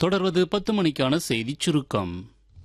தொடர்வது பத்து மணிக்கான செய்திச் சுருக்கம்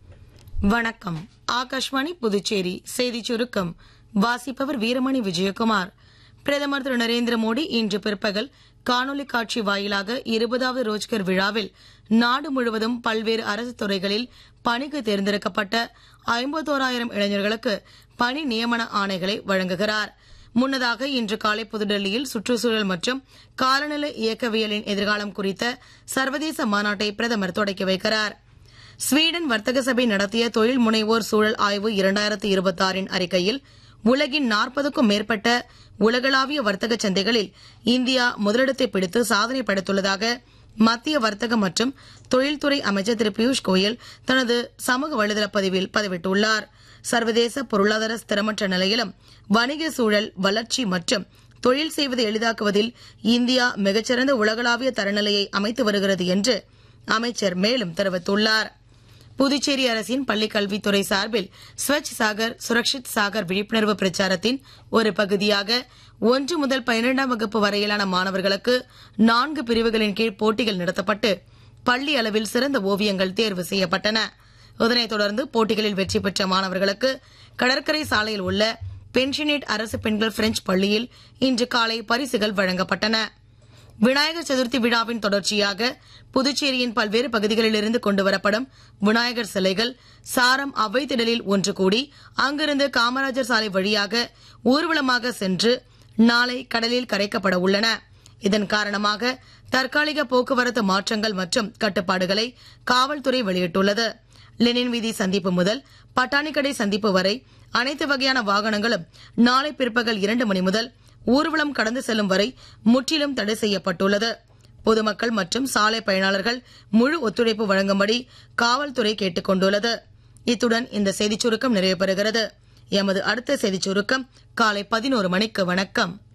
வணக்கம் ஆகாஷ்வாணி புதுச்சேரி செய்தி சுருக்கம் வாசிப்பவர் வீரமணி விஜயகுமார் பிரதமர் திரு நரேந்திர மோடி இன்று பிற்பகல் காணொலி காட்சி வாயிலாக இருபதாவது ரோஜ்கர் விழாவில் நாடு முழுவதும் பல்வேறு அரசு துறைகளில் பணிக்கு தேர்ந்தெடுக்கப்பட்ட ஐம்பத்தோராயிரம் இளைஞர்களுக்கு பணி நியமன ஆணைகளை வழங்குகிறார் முன்னதாக இன்று காலை புதுடெல்லியில் சுற்றுச்சூழல் மற்றும் காலநிலை இயக்கவியலின் எதிர்காலம் குறித்த சர்வதேச மாநாட்டை பிரதமர் தொடக்கி வைக்கிறார் ஸ்வீடன் வர்த்தக சபை நடத்திய தொழில் முனைவோர் சூழல் ஆய்வு இரண்டாயிரத்தி இருபத்தி ஆறின் அறிக்கையில் உலகின் நாற்பதுக்கும் மேற்பட்ட உலகளாவிய வர்த்தக சந்தைகளில் இந்தியா முதலிடத்தை பிடித்து சாதனை படைத்துள்ளதாக மத்திய வர்த்தக மற்றும் தொழில்துறை அமைச்சர் திரு பியூஷ் கோயல் தனது சமூக வலைதள பதிவில் பதிவிட்டுள்ளார் சர்வதேச பொருளாதார ஸ்திரமற்ற நிலையிலும் வணிக சூழல் வளர்ச்சி மற்றும் தொழில் செய்வதை எளிதாக்குவதில் இந்தியா மிகச்சிறந்த உலகளாவிய தரநிலையை அமைத்து வருகிறது என்று அமைச்சர் மேலும் தெரிவித்துள்ளார் புதுச்சேரி அரசின் பள்ளிக் கல்வித்துறை சார்பில் ஸ்வச் சாகர் சுரக்ஷித் சாகர் விழிப்புணர்வு பிரச்சாரத்தின் ஒரு பகுதியாக ஒன்று முதல் பன்னிரெண்டாம் வகுப்பு வரையிலான மாணவர்களுக்கு நான்கு பிரிவுகளின் கீழ் போட்டிகள் நடத்தப்பட்டு பள்ளி அளவில் சிறந்த ஓவியங்கள் தேர்வு செய்யப்பட்டன இதனைத் தொடர்ந்து போட்டிகளில் வெற்றி பெற்ற மாணவர்களுக்கு கடற்கரை சாலையில் உள்ள பென்ஷனேட் அரசு பெண்கள் பிரெஞ்சு பள்ளியில் இன்று காலை பரிசுகள் வழங்கப்பட்டன விநாயகர் சதுர்த்தி விழாவின் தொடர்ச்சியாக புதுச்சேரியின் பல்வேறு பகுதிகளிலிருந்து கொண்டுவரப்படும் விநாயகர் சிலைகள் சாரம் அவை திடலில் ஒன்று கூடி அங்கிருந்து காமராஜர் சாலை வழியாக ஊர்வலமாக சென்று நாளை கடலில் கரைக்கப்பட உள்ளன இதன் காரணமாக தற்காலிக போக்குவரத்து மாற்றங்கள் மற்றும் கட்டுப்பாடுகளை காவல்துறை வெளியிட்டுள்ளது லெனின் வீதி சந்திப்பு முதல் பட்டாணிக்கடை சந்திப்பு வரை அனைத்து வகையான வாகனங்களும் நாளை பிற்பகல் இரண்டு மணி முதல் ஊர்வலம் கடந்து செல்லும் வரை முற்றிலும் தடை செய்யப்பட்டுள்ளது பொதுமக்கள் மற்றும் சாலை பயனாளர்கள் முழு ஒத்துழைப்பு வழங்கும்படி காவல்துறை கேட்டுக் கொண்டுள்ளது இத்துடன் இந்த செய்திச் சுருக்கம் நிறைவு பெறுகிறது எமது அடுத்த செய்திச் சுருக்கம் காலை பதினோரு மணிக்கு வணக்கம்